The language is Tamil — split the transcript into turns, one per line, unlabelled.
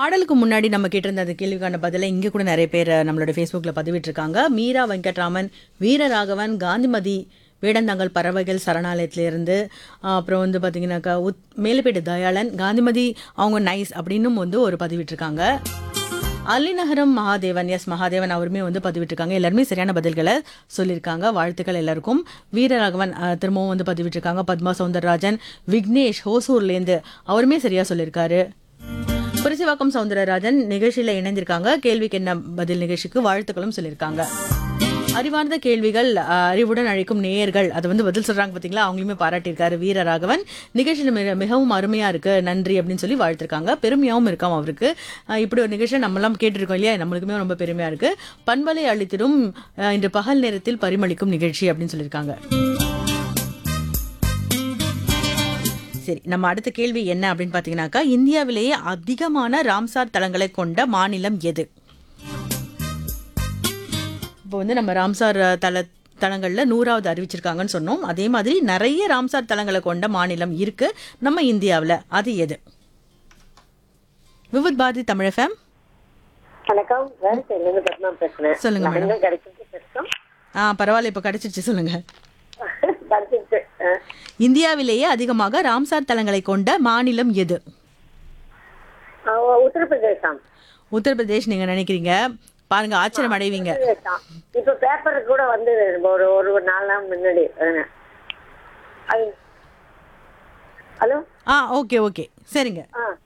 பாடலுக்கு முன்னாடி நம்ம கேட்டிருந்த அந்த கேள்விக்கான பதிலை இங்கே கூட நிறைய பேர் நம்மளோட ஃபேஸ்புக்கில் பதிவிட்டிருக்காங்க மீரா வெங்கட்ராமன் வீரராகவன் காந்திமதி வேடந்தாங்கல் பறவைகள் சரணாலயத்திலேருந்து அப்புறம் வந்து பார்த்தீங்கன்னாக்கா உத் மேலப்பேட்டு தயாளன் காந்திமதி அவங்க நைஸ் அப்படின்னும் வந்து ஒரு பதிவிட்டிருக்காங்க அலிநகரம் மகாதேவன் எஸ் மகாதேவன் அவருமே வந்து பதிவிட்டிருக்காங்க எல்லாருமே சரியான பதில்களை சொல்லியிருக்காங்க வாழ்த்துக்கள் எல்லாருக்கும் வீரராகவன் அஹ், திரும்பவும் வந்து பதிவிட்டிருக்காங்க பத்மா சவுந்தரராஜன் விக்னேஷ் ஹோசூர்லேருந்து அவருமே சரியா சொல்லியிருக்காரு புரிசிவாக்கம் சவுந்தரராஜன் நிகழ்ச்சியில் இணைந்திருக்காங்க கேள்விக்கு என்ன பதில் நிகழ்ச்சிக்கு வாழ்த்துக்களும் சொல்லியிருக்காங்க அறிவார்ந்த கேள்விகள் அஹ், அறிவுடன் அழைக்கும் நேயர்கள் அதை வந்து பதில் சொல்றாங்க பாத்தீங்களா அவங்களுமே பாராட்டியிருக்காரு வீரராகவன் நிகழ்ச்சி மிக- மிகவும் அருமையா இருக்கு நன்றி அப்படின்னு சொல்லி வாழ்த்திருக்காங்க பெருமையாவும் இருக்காம் அவருக்கு அஹ், இப்படி ஒரு நிகழ்ச்சியை நம்மலாம் கேட்டிருக்கோம் இல்லையா நம்மளுக்குமே ரொம்ப பெருமையா இருக்கு பண்பலை அளித்திடும் அஹ், இன்று பகல் நேரத்தில் பரிமளிக்கும் நிகழ்ச்சி அப்படின்னு சொல்லியிருக்காங்க சரி நம்ம அடுத்த கேள்வி என்ன அப்படின்னு பார்த்தீங்கன்னாக்கா இந்தியாவிலேயே அதிகமான ராம்சார் தலங்களை கொண்ட மாநிலம் எது இப்போ வந்து நம்ம ராம்சார் அஹ், தல தலங்களில் நூறாவது அறிவிச்சிருக்காங்கன்னு சொன்னோம் அதே மாதிரி நிறைய ராம்சார் தலங்களை கொண்ட மாநிலம் இருக்கு நம்ம இந்தியாவில் அது எது விவித் பாரதி தமிழ் எஃப்எம்
வணக்கம் வேற சைட்லேருந்து பத்மா பேசுறேன்
சொல்லுங்க
நான்
மேடம்.
எங்க கிடைச்சிட்டு பேசுறோம்
ஆ பரவாயில்ல இப்போ கிடைச்சிருச்சு சொல்லுங்க
கிடைச்சிட்டு
இந்தியாவிலேயே அதிகமாக ராம்சார் தலங்களை கொண்ட மாநிலம் எது
உத்தரப்பிரதேசம்
உத்தரப்பிரதேஷ் நீங்க நினைக்கிறீங்க பாருங்க ஆச்சரியம் அடைவீங்க
உத்தரப்பிரதேசம் இப்ப பேப்பர் கூட வந்து ஒரு ஒரு ஒரு நாலு நாள் முன்னாடி அதுங்க. அது ஹலோ
ஆ ஓகே ஓகே சரிங்க
ஆ